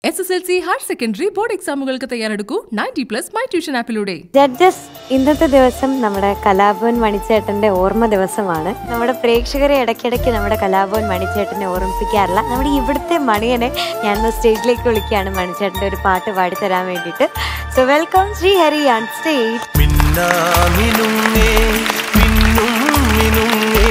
S S L C higher secondary board എക്സാമുകൾക്ക് തയ്യാറെടുക്കൂ ninety plus my tuition ആപ്പിലൂടെ judges ഇന്നത്തെ ദിവസം നമ്മുടെ കലാഭവൻ മണിച്ചേട്ടന്റെ ഓർമ്മ ദിവസമാണ് നമ്മുടെ പ്രേക്ഷകരെ ഇടയ്ക്കിടയ്ക്ക് നമ്മുടെ കലാഭവൻ മണിച്ചേട്ടനെ ഓർമ്മിപ്പിക്കാറില്ല നമ്മുടെ ഇവിടുത്തെ മണിയനെ ഞാൻ സ്റ്റേജിലേക്ക് വിളിക്കുകയാണ് മണിച്ചേട്ടന്റെ ഒരു പാട്ട് പാടിത്തരാൻ വേണ്ടിയിട്ട് so welcome Sri Hari on stage മിന്നാമിനുങ്ങേ മിന്നും മിനുങ്ങേ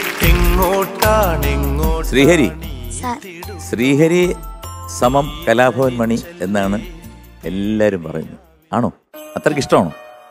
എങ്ങോട്ടാണെങ്ങോട്ട് ശ്രീഹരി ശ്രീഹരി സമം കലാഭവൻ മണി എന്നാണ് എല്ലാരും പറയുന്നത് ആണോ അത്രയ്ക്ക് ഇഷ്ടമാണോ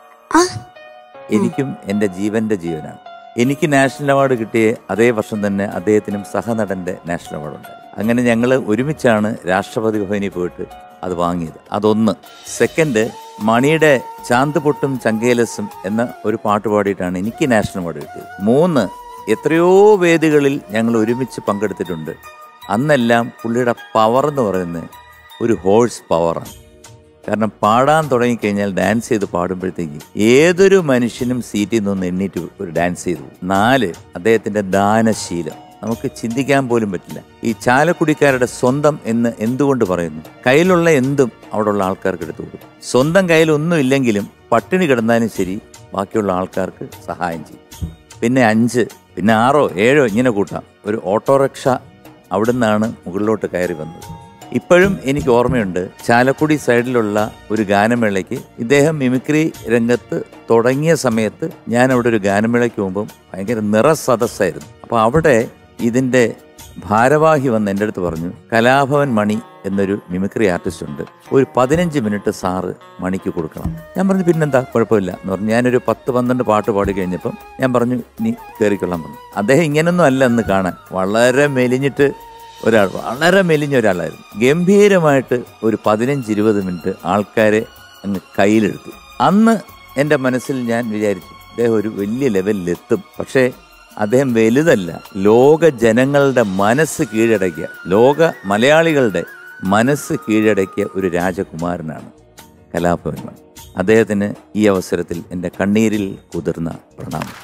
എനിക്കും എൻ്റെ ജീവന്റെ ജീവനാണ് എനിക്ക് നാഷണൽ അവാർഡ് കിട്ടിയ അതേ വർഷം തന്നെ അദ്ദേഹത്തിനും സഹനടന്റെ നാഷണൽ അവാർഡ് ഉണ്ടായി അങ്ങനെ ഞങ്ങൾ ഒരുമിച്ചാണ് രാഷ്ട്രപതി ഭവനിൽ പോയിട്ട് അത് വാങ്ങിയത് അതൊന്ന് സെക്കൻഡ് മണിയുടെ ചാന്ത് പൊട്ടും ചങ്കേലസും എന്ന ഒരു പാട്ട് പാടിയിട്ടാണ് എനിക്ക് നാഷണൽ അവാർഡ് കിട്ടിയത് മൂന്ന് എത്രയോ വേദികളിൽ ഞങ്ങൾ ഒരുമിച്ച് പങ്കെടുത്തിട്ടുണ്ട് അന്നെല്ലാം പുള്ളിയുടെ പവർ എന്ന് പറയുന്നത് ഒരു ഹോഴ്സ് പവറാണ് കാരണം പാടാൻ തുടങ്ങിക്കഴിഞ്ഞാൽ ഡാൻസ് ചെയ്ത് പാടുമ്പോഴത്തേക്ക് ഏതൊരു മനുഷ്യനും സീറ്റിൽ നിന്ന് എണ്ണീറ്റ് ഒരു ഡാൻസ് ചെയ്തു നാല് അദ്ദേഹത്തിന്റെ ദാനശീലം നമുക്ക് ചിന്തിക്കാൻ പോലും പറ്റില്ല ഈ ചാലക്കുടിക്കാരുടെ സ്വന്തം എന്ന് എന്തുകൊണ്ട് പറയുന്നു കയ്യിലുള്ള എന്തും അവിടെയുള്ള ആൾക്കാർക്ക് എടുത്തു കൊടുക്കും സ്വന്തം കയ്യിൽ ഒന്നും ഇല്ലെങ്കിലും പട്ടിണി കിടന്നാലും ശരി ബാക്കിയുള്ള ആൾക്കാർക്ക് സഹായം ചെയ്യും പിന്നെ അഞ്ച് പിന്നെ ആറോ ഏഴോ ഇങ്ങനെ കൂട്ടാം ഒരു ഓട്ടോറിക്ഷ അവിടുന്നാണ് മുകളിലോട്ട് കയറി വന്നത് ഇപ്പോഴും എനിക്ക് ഓർമ്മയുണ്ട് ചാലക്കുടി സൈഡിലുള്ള ഒരു ഗാനമേളയ്ക്ക് ഇദ്ദേഹം മിമിക്രി രംഗത്ത് തുടങ്ങിയ സമയത്ത് ഞാൻ അവിടെ ഒരു ഗാനമേളയ്ക്ക് പോകുമ്പം ഭയങ്കര നിറസദസ്സായിരുന്നു അപ്പോൾ അവിടെ ഇതിൻ്റെ ഭാരവാഹി വന്ന് എൻ്റെ അടുത്ത് പറഞ്ഞു കലാഭവൻ മണി എന്നൊരു മിമിക്രി ആർട്ടിസ്റ്റ് ഉണ്ട് ഒരു പതിനഞ്ച് മിനിറ്റ് സാറ് മണിക്ക് കൊടുക്കണം ഞാൻ പറഞ്ഞു പിന്നെന്താ കുഴപ്പമില്ല എന്ന് പറഞ്ഞു ഞാനൊരു പത്ത് പന്ത്രണ്ട് പാട്ട് പാടി കഴിഞ്ഞപ്പം ഞാൻ പറഞ്ഞു നീ കയറിക്കൊള്ളാൻ പറഞ്ഞു അദ്ദേഹം ഇങ്ങനൊന്നും അല്ല എന്ന് കാണാൻ വളരെ മെലിഞ്ഞിട്ട് ഒരാൾ വളരെ മെലിഞ്ഞ ഒരാളായിരുന്നു ഗംഭീരമായിട്ട് ഒരു പതിനഞ്ച് ഇരുപത് മിനിറ്റ് ആൾക്കാരെ അങ്ങ് കയ്യിലെടുത്തു അന്ന് എൻ്റെ മനസ്സിൽ ഞാൻ വിചാരിച്ചു അദ്ദേഹം ഒരു വലിയ ലെവലിലെത്തും പക്ഷേ അദ്ദേഹം വലുതല്ല ലോക ജനങ്ങളുടെ മനസ്സ് കീഴടക്കിയ ലോക മലയാളികളുടെ മനസ്സ് കീഴടക്കിയ ഒരു രാജകുമാരനാണ് കലാഭവൻ മണി അദ്ദേഹത്തിന് ഈ അവസരത്തിൽ എൻ്റെ കണ്ണീരിൽ കുതിർന്ന പ്രണാമം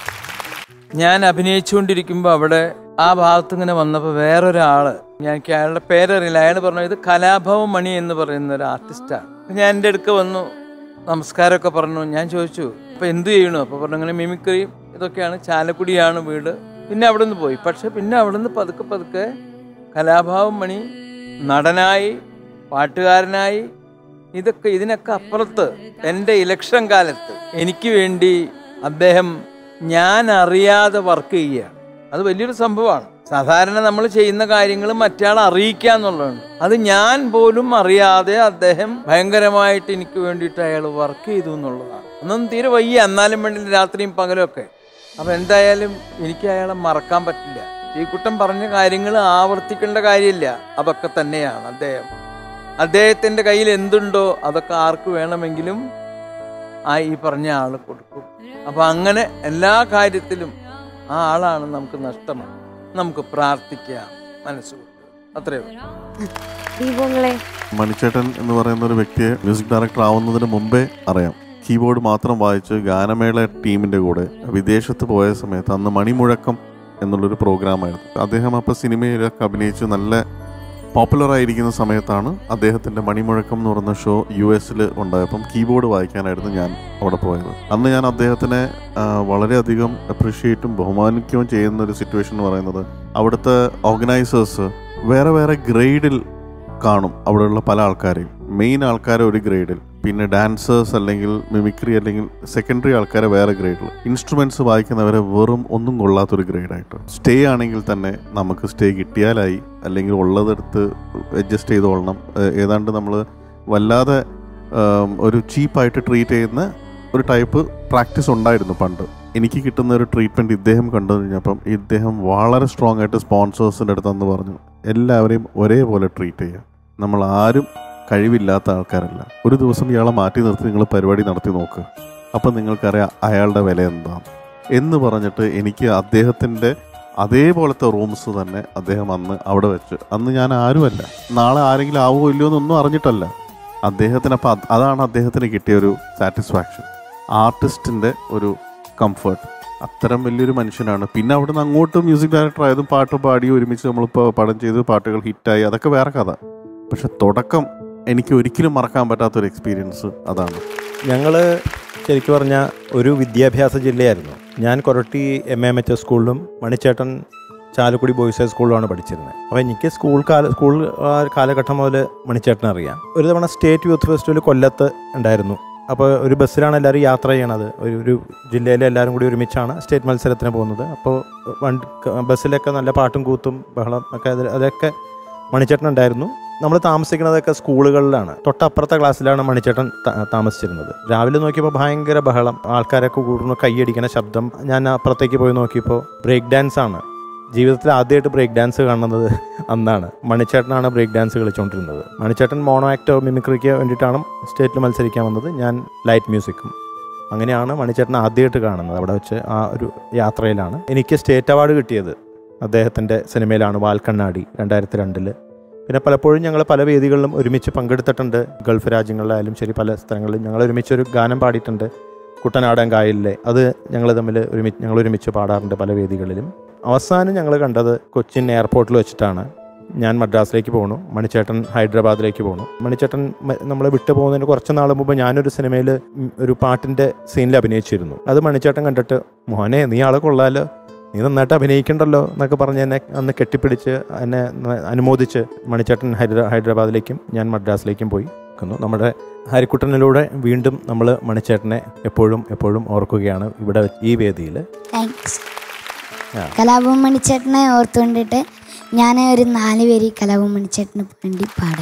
ഞാൻ അഭിനയിച്ചുകൊണ്ടിരിക്കുമ്പോൾ അവിടെ ആ ഭാഗത്ത് ഇങ്ങനെ വന്നപ്പോൾ വേറൊരാള് ഞാൻ എനിക്ക് അയാളുടെ പേരറിയില്ല അയാൾ പറഞ്ഞു ഇത് കലാഭവൻ മണി എന്ന് പറയുന്ന ഒരു ആർട്ടിസ്റ്റാണ് ഞാൻ എൻ്റെ അടുക്ക വന്നു നമസ്കാരമൊക്കെ പറഞ്ഞു ഞാൻ ചോദിച്ചു അപ്പോൾ എന്തു ചെയ്യണു അപ്പോൾ പറഞ്ഞു അങ്ങനെ മിമിക്രിയും ഇതൊക്കെയാണ് ചാലക്കുടിയാണ് വീട് പിന്നെ അവിടെ നിന്ന് പോയി പക്ഷെ പിന്നെ അവിടെ നിന്ന് പതുക്കെ പതുക്കെ കലാഭാവം മണി നടനായി പാട്ടുകാരനായി ഇതൊക്കെ ഇതിനൊക്കെ അപ്പുറത്ത് എൻ്റെ ഇലക്ഷൻ കാലത്ത് എനിക്ക് വേണ്ടി അദ്ദേഹം ഞാൻ അറിയാതെ വർക്ക് ചെയ്യുകയാണ് അത് വലിയൊരു സംഭവമാണ് സാധാരണ നമ്മൾ ചെയ്യുന്ന കാര്യങ്ങൾ മറ്റയാളെ അറിയിക്കുക എന്നുള്ളതാണ് അത് ഞാൻ പോലും അറിയാതെ അദ്ദേഹം ഭയങ്കരമായിട്ട് എനിക്ക് വേണ്ടിയിട്ട് അയാൾ വർക്ക് ചെയ്തു എന്നുള്ളതാണ് ഒന്നും തീരെ വയ്യ എന്നാലും വേണ്ടി രാത്രിയും പകലും ഒക്കെ അപ്പൊ എന്തായാലും എനിക്ക് അയാളെ മറക്കാൻ പറ്റില്ല ഈ കുട്ടം പറഞ്ഞ കാര്യങ്ങൾ ആവർത്തിക്കേണ്ട കാര്യമില്ല അതൊക്കെ തന്നെയാണ് അദ്ദേഹം അദ്ദേഹത്തിന്റെ കയ്യിൽ എന്തുണ്ടോ അതൊക്കെ ആർക്ക് വേണമെങ്കിലും ആ ഈ പറഞ്ഞ ആള് കൊടുക്കും അപ്പൊ അങ്ങനെ എല്ലാ കാര്യത്തിലും ആ ആളാണ് നമുക്ക് നഷ്ടമാണ് നമുക്ക് പ്രാർത്ഥിക്കാം മനസ്സുകൊണ്ട് അത്രയേ ഉള്ളൂ ദീപങ്ങളെ മണിച്ചേട്ടൻ എന്ന് പറയുന്ന ഒരു വ്യക്തിയെ മ്യൂസിക് ഡയറക്ടർ ആവുന്നതിന് മുമ്പേ അറിയാം കീബോർഡ് മാത്രം വായിച്ച് ഗാനമേള ടീമിന്റെ കൂടെ വിദേശത്ത് പോയ സമയത്ത് അന്ന് മണിമുഴക്കം എന്നുള്ളൊരു പ്രോഗ്രാമായിരുന്നു അദ്ദേഹം അപ്പോൾ സിനിമയിലൊക്കെ അഭിനയിച്ച് നല്ല പോപ്പുലർ ആയിരിക്കുന്ന സമയത്താണ് അദ്ദേഹത്തിന്റെ മണിമുഴക്കം എന്ന് പറയുന്ന ഷോ യു എസിൽ ഉണ്ടായപ്പം കീബോർഡ് വായിക്കാനായിരുന്നു ഞാൻ അവിടെ പോയത് അന്ന് ഞാൻ അദ്ദേഹത്തിനെ ആ, വളരെയധികം അപ്രീഷിയേറ്റും ബഹുമാനിക്കുകയും ചെയ്യുന്ന ഒരു സിറ്റുവേഷൻ എന്ന് പറയുന്നത് അവിടുത്തെ ഓർഗനൈസേഴ്സ് വേറെ വേറെ ഗ്രേഡിൽ കാണും അവിടെയുള്ള പല ആൾക്കാരെയും മെയിൻ ആൾക്കാരെ ഒരു ഗ്രേഡിൽ പിന്നെ ഡാൻസേഴ്സ് അല്ലെങ്കിൽ മിമിക്രി അല്ലെങ്കിൽ സെക്കൻഡറി ആൾക്കാരെ വേറെ ഗ്രേഡിൽ ഇൻസ്ട്രുമെന്റ്സ് വായിക്കുന്നവരെ വെറും ഒന്നും കൊള്ളാത്തൊരു ഗ്രേഡായിട്ട് സ്റ്റേ ആണെങ്കിൽ തന്നെ നമുക്ക് സ്റ്റേ കിട്ടിയാലായി അല്ലെങ്കിൽ ഉള്ളതെടുത്ത് അഡ്ജസ്റ്റ് ചെയ്തോളണം ഏഹ് ഏതാണ്ട് നമ്മൾ വല്ലാതെ ആം, ഒരു ചീപ്പായിട്ട് ട്രീറ്റ് ചെയ്യുന്ന ഒരു ടൈപ്പ് പ്രാക്ടീസ് ഉണ്ടായിരുന്നു പണ്ട് എനിക്ക് കിട്ടുന്ന ഒരു ട്രീറ്റ്മെൻറ്റ് ഇദ്ദേഹം കണ്ടു കഴിഞ്ഞപ്പം ഇദ്ദേഹം വളരെ സ്ട്രോങ് ആയിട്ട് സ്പോൺസേഴ്സിൻ്റെ അടുത്തെന്ന് പറഞ്ഞു എല്ലാവരെയും ഒരേപോലെ ട്രീറ്റ് ചെയ്യുക നമ്മൾ ആരും കഴിവില്ലാത്ത ആൾക്കാരല്ല ഒരു ദിവസം ഇയാളെ മാറ്റി നിർത്തി നിങ്ങൾ പരിപാടി നടത്തി നോക്ക് അപ്പം നിങ്ങൾക്കറിയാം അയാളുടെ വില എന്താണ് എന്ന് പറഞ്ഞിട്ട് എനിക്ക് അദ്ദേഹത്തിൻ്റെ അതേപോലത്തെ റൂംസ് തന്നെ അദ്ദേഹം അന്ന് അവിടെ വെച്ച് അന്ന് ഞാൻ ആരുമല്ല നാളെ ആരെങ്കിലും ആവുമോ ഇല്ലയോ എന്നൊന്നും അറിഞ്ഞിട്ടല്ല അദ്ദേഹത്തിന് അപ്പം അത് അതാണ് അദ്ദേഹത്തിന് കിട്ടിയ ഒരു സാറ്റിസ്ഫാക്ഷൻ ആർട്ടിസ്റ്റിൻ്റെ ഒരു കംഫർട്ട് അത്തരം വലിയൊരു മനുഷ്യനാണ് പിന്നെ അവിടെ നിന്ന് അങ്ങോട്ട് മ്യൂസിക് ഡയറക്ടർ ആയതും പാട്ട് പാടി ഒരുമിച്ച് നമ്മളിപ്പോൾ പടം ചെയ്ത് പാട്ടുകൾ ഹിറ്റായി അതൊക്കെ വേറെ കഥ പക്ഷെ തുടക്കം എനിക്ക് ഒരിക്കലും മറക്കാൻ പറ്റാത്തൊരു എക്സ്പീരിയൻസ് അതാണ് ഞങ്ങൾ ശരിക്കും പറഞ്ഞാൽ ഒരു വിദ്യാഭ്യാസ ജില്ലയായിരുന്നു ഞാൻ Koratty M M H S സ്കൂളിലും മണിച്ചേട്ടൻ ചാലക്കുടി ബോയ്സ് ഹൈ സ്കൂളിലുമാണ് പഠിച്ചിരുന്നത് അപ്പോൾ എനിക്ക് സ്കൂൾ കാല സ്കൂൾ ആ കാലഘട്ടം മുതൽ മണിച്ചേട്ടനെ അറിയാം ഒരു തവണ സ്റ്റേറ്റ് യൂത്ത് ഫെസ്റ്റിവൽ കൊല്ലത്ത് ഉണ്ടായിരുന്നു അപ്പോൾ ഒരു ബസ്സിലാണ് എല്ലാവരും യാത്ര ചെയ്യണത് ഒരു ഒരു ജില്ലയിലെ എല്ലാവരും കൂടി ഒരുമിച്ചാണ് സ്റ്റേറ്റ് മത്സരത്തിന് പോകുന്നത് അപ്പോൾ വണ്ടി ബസ്സിലൊക്കെ നല്ല പാട്ടും കൂത്തും ബഹളം ഒക്കെ അതിൽ അതൊക്കെ മണിച്ചേട്ടൻ ഉണ്ടായിരുന്നു നമ്മൾ താമസിക്കുന്നതൊക്കെ സ്കൂളുകളിലാണ് തൊട്ടപ്പുറത്തെ ക്ലാസ്സിലാണ് മണിച്ചേട്ടൻ താ- താമസിച്ചിരുന്നത് രാവിലെ നോക്കിയപ്പോൾ ഭയങ്കര ബഹളം ആൾക്കാരൊക്കെ കൂടുന്നു കൈയടിക്കണ ശബ്ദം ഞാൻ അപ്പുറത്തേക്ക് പോയി നോക്കിയപ്പോൾ ബ്രേക്ക് ഡാൻസ് ആണ് ജീവിതത്തിൽ ആദ്യമായിട്ട് ബ്രേക്ക് ഡാൻസ് കാണുന്നത് അന്നാണ് മണിച്ചേട്ടനാണ് ബ്രേക്ക് ഡാൻസ് കളിച്ചുകൊണ്ടിരുന്നത് മണിച്ചേട്ടൻ മോണോ ആക്ടോ മിമിക്രിക്ക് വേണ്ടിയിട്ടാണ് സ്റ്റേറ്റിൽ മത്സരിക്കാൻ വന്നത് ഞാൻ ലൈറ്റ് മ്യൂസിക്കും അങ്ങനെയാണ് മണിച്ചേട്ടൻ ആദ്യമായിട്ട് കാണുന്നത് അവിടെ വെച്ച് ആ ഒരു യാത്രയിലാണ് എനിക്ക് സ്റ്റേറ്റ് അവാർഡ് കിട്ടിയത് അദ്ദേഹത്തിൻ്റെ സിനിമയിലാണ് വാൽക്കണ്ണാടി രണ്ടായിരത്തി രണ്ടില് പിന്നെ പലപ്പോഴും ഞങ്ങൾ പല വേദികളിലും ഒരുമിച്ച് പങ്കെടുത്തിട്ടുണ്ട് ഗൾഫ് രാജ്യങ്ങളിലായാലും ശരി പല സ്ഥലങ്ങളിലും ഞങ്ങൾ ഒരുമിച്ച് ഒരു ഗാനം പാടിയിട്ടുണ്ട് കുട്ടനാടൻ കായലിലെ അത് ഞങ്ങൾ തമ്മിൽ ഒരുമിച്ച് ഞങ്ങൾ ഒരുമിച്ച് പാടാറുണ്ട് പല വേദികളിലും അവസാനം ഞങ്ങൾ കണ്ടത് കൊച്ചിൻ എയർപോർട്ടിൽ വെച്ചിട്ടാണ് ഞാൻ മദ്രാസിലേക്ക് പോണു മണിച്ചേട്ടൻ ഹൈദരാബാദിലേക്ക് പോണു മണിച്ചേട്ടൻ മ- നമ്മളെ വിട്ടു പോകുന്നതിന് കുറച്ച് നാൾ മുമ്പ് ഞാനൊരു സിനിമയിൽ ഒരു പാട്ടിൻ്റെ സീനിൽ അഭിനയിച്ചിരുന്നു അത് മണിച്ചേട്ടൻ കണ്ടിട്ട് മോനെ നീ ആളെ കൊള്ളാലോ നീ നന്നായിട്ട് അഭിനയിക്കണ്ടല്ലോ എന്നൊക്കെ പറഞ്ഞ് എന്നെ അന്ന് കെട്ടിപ്പിടിച്ച് എന്നെ ന- അനുമോദിച്ച് മണിച്ചേട്ടൻ ഹൈദരാ ഹൈദരാബാദിലേക്കും ഞാൻ മദ്രാസിലേക്കും പോയി നിൽക്കുന്നു നമ്മുടെ ഹരിക്കുട്ടനിലൂടെ വീണ്ടും നമ്മൾ മണിച്ചേട്ടനെ എപ്പോഴും എപ്പോഴും ഓർക്കുകയാണ് ഇവിടെ ഈ വേദിയിൽ താങ്ക്സ് ആ. കലാഭവൻ മണിച്ചേട്ടനെ ഓർത്തുകൊണ്ടിട്ട് ഞാൻ ഒരു നാല് പേര് കലാഭവൻ മണിച്ചേട്ടന് വേണ്ടി പാടാം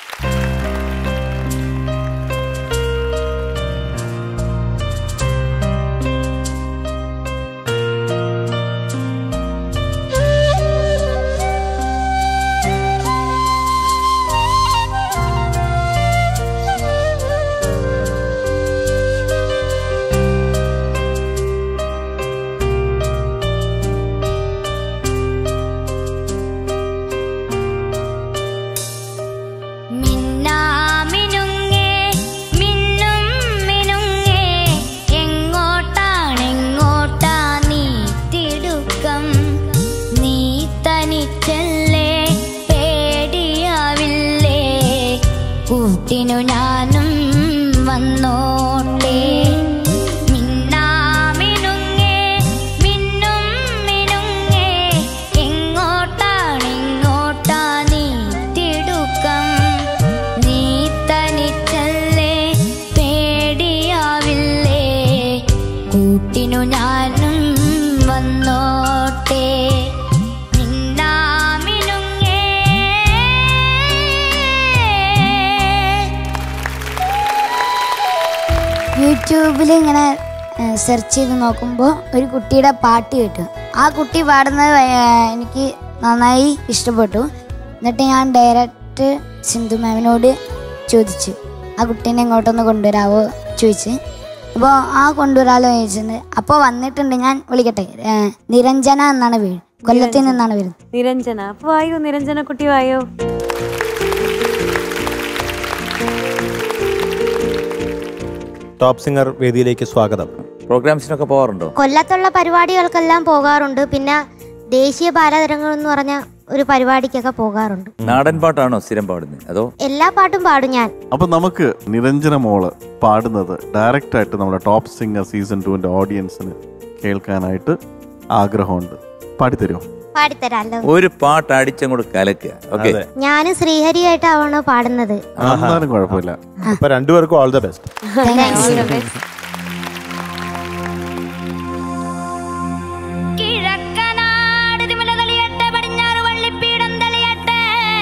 മിന്നാമിനുങ്ങേ മിന്നും മിനുങ്ങേ എങ്ങോട്ടാണെങ്ങോട്ടാ നീ തിടുക്കം നീ തനിച്ചല്ലേ പേടിയാവില്ലേ കൂട്ടിനു ഞാനും വന്നോട്ടെ മിന്നാമിനുങ്ങേ മിന്നും മിനുങ്ങേ എങ്ങോട്ടാണെങ്ങോട്ടാ നീ തിടുക്കം നീ തനിച്ചല്ലേ പേടിയാവില്ലേ കൂട്ടിനു ഞാനും വന്നോട്ടെ മിന്നാമിനുങ്ങേ യൂട്യൂബിൽ ഇങ്ങനെ സെർച്ച് ചെയ്ത് നോക്കുമ്പോൾ ഒരു കുട്ടിയുടെ പാട്ട് കേട്ടു ആ കുട്ടി പാടുന്നത് ഭയ- എനിക്ക് നന്നായി ഇഷ്ടപ്പെട്ടു എന്നിട്ട് ഞാൻ ഡയറക്റ്റ് സിന്ധു മാമിനോട് ചോദിച്ചു ആ കുട്ടീനെ ഇങ്ങോട്ടൊന്ന് കൊണ്ടുവരാവോ ചോദിച്ച് അപ്പോൾ ആ കൊണ്ടുവരാലോ ചോദിച്ചിട്ടുണ്ട് അപ്പോൾ വന്നിട്ടുണ്ട് ഞാൻ വിളിക്കട്ടെ ഏ, നിരഞ്ജന എന്നാണ് വീട് കൊല്ലത്തിൽ നിന്നാണ് വരുന്നത് നിരഞ്ജന അപ്പൊ വായോ നിരഞ്ജന കുട്ടി വായോ ടോപ്പ് സിംഗർ വേദിയിലേക്ക് സ്വാഗതം പ്രോഗ്രാംസിനൊക്കെ പോകാറുണ്ടോ കൊല്ലത്തുള്ള പരിപാടികൾക്കെല്ലാം പോകാറുണ്ട് പിന്നെ ദേശീയ ബാലതരങ്ങൾ എന്ന് പറഞ്ഞ ഒരു പരിപാടിക്കൊക്കെ പോകാറുണ്ട് നാടൻ പാട്ടാണോ സ്ഥിരം പാടുന്നത് അതോ എല്ലാ പാട്ടും പാടും ഞാൻ അപ്പൊ നമുക്ക് നിരഞ്ജന മോള് പാടുന്നത് ഡയറക്റ്റ് ആയിട്ട് നമ്മുടെ ടോപ്പ് സിംഗർ സീസൺ ടുവിന്റെ ഓഡിയൻസിന് കേൾക്കാനായിട്ട് ആഗ്രഹമുണ്ട് പാടിത്തരുമോ പാടിത്തരാമല്ലോ ഒരു പാട്ട് അടിച്ചങ്ങോട്ട് കലക്കുക ഓക്കെ അതെ. ഞാൻ ശ്രീഹരിയായിട്ടാണ് പാടുന്നത് എന്നാലും കുഴപ്പമില്ല അപ്പൊ രണ്ടുപേർക്കും ഓൾ ദ ബെസ്റ്റ് കിഴക്കനാട് തിമില തെളിയട്ടെ പടിഞ്ഞാറ് വള്ളിപ്പീഠം തെളിയട്ടെ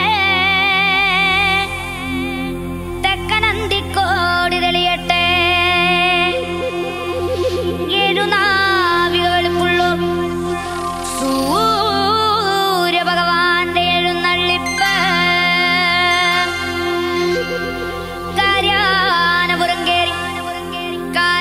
തെക്കനന്തിക്കോടി തെളിയട്ടെ എഴുനാവികളുള്ളൂർ സൂര്യഭഗവാന്റെ എഴുന്നള്ളിപ്പ് കാര്യാനപുരം കേറി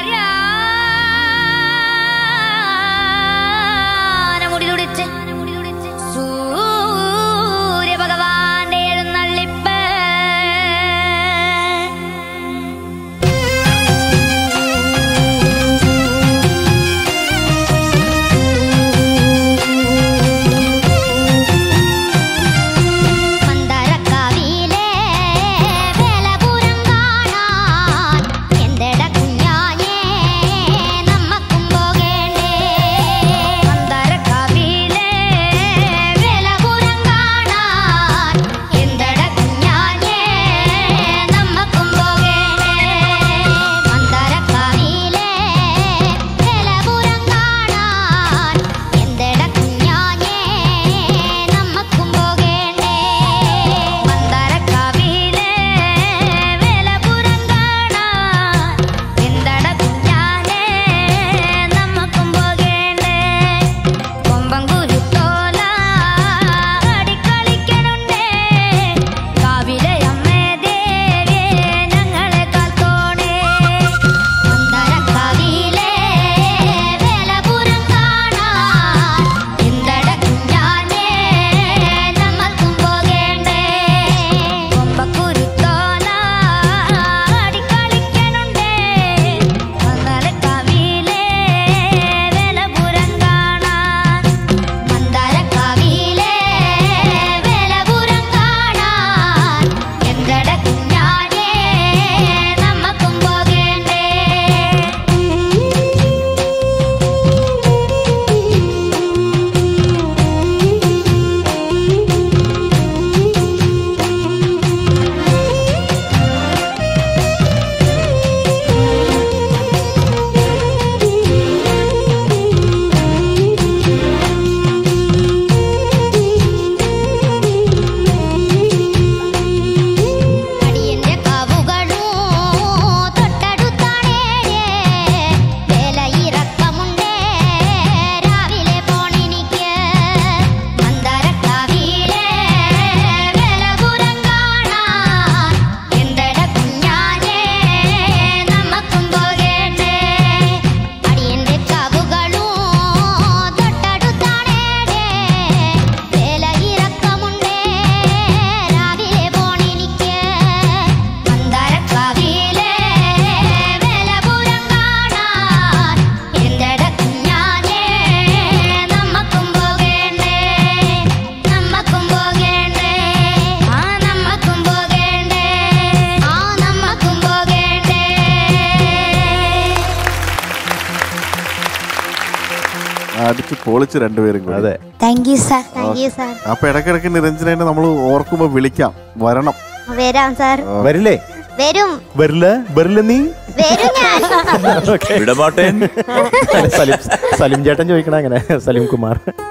അടിച്ച് പൊളിച്ച് രണ്ടുപേരും കൂടി അതെ thank you sir thank you sir അപ്പൊ ഇടയ്ക്കിടയ്ക്ക് നിരഞ്ജനെ നമ്മൾ ഓർക്കുമ്പോ വിളിക്കാം വരണം വരാം സാർ വരില്ലേ വരും വരില്ല വരില്ല നീ വരും ഞാൻ Okay. വിടമാട്ടേൻ സലിം സലിം ചേട്ടൻ ചോദിക്കണ അങ്ങനെ സലിം കുമാർ